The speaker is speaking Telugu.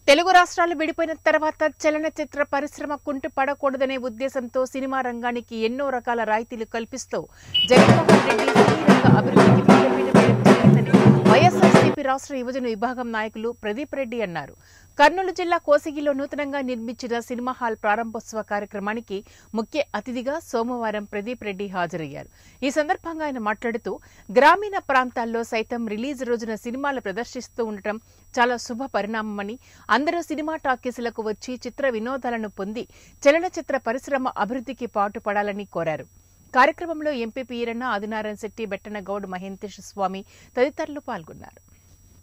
తెలుగు రాష్ట్రాలు విడిపోయిన తర్వాత చలనచిత్ర పరిశ్రమ కుంటు పడకూడదనే ఉద్దేశంతో సినిమా రంగానికి ఎన్నో రకాల రాయితీలు కల్పిస్తూ జగన్మోహన్ రెడ్డి సినీ రంగ అభివృద్ధికి పెద్దపీట వేయడం జరిగిందని వైఎస్ఆర్సీపీ రాష్ట్ర యువజన విభాగం నాయకులు ప్రదీప్ రెడ్డి అన్నారు కర్నూలు జిల్లా కోసిగిలో నూతనంగా నిర్మించిన సినిమా హాల్ ప్రారంభోత్సవ కార్యక్రమానికి ముఖ్య అతిథిగా సోమవారం ప్రదీప్ రెడ్డి హాజరయ్యారు ఈ సందర్భంగా ఆయన మాట్లాడుతూ గ్రామీణ ప్రాంతాల్లో సైతం రిలీజ్ రోజున సినిమాలు ప్రదర్శిస్తూ ఉండటం చాలా శుభ పరిణామమని అందరూ సినిమా టాకీసులకు వచ్చి చిత్ర వినోదాలను పొంది చలనచిత్ర పరిశ్రమ అభివృద్ధికి పాటుపడాలని కోరారు కార్యక్రమంలో ఎంపీ ఈరన్న ఆదినారాయణ శెట్టి బెట్టన గౌడ్ మహేంతేష్ స్వామి తదితరులు పాల్గొన్నారు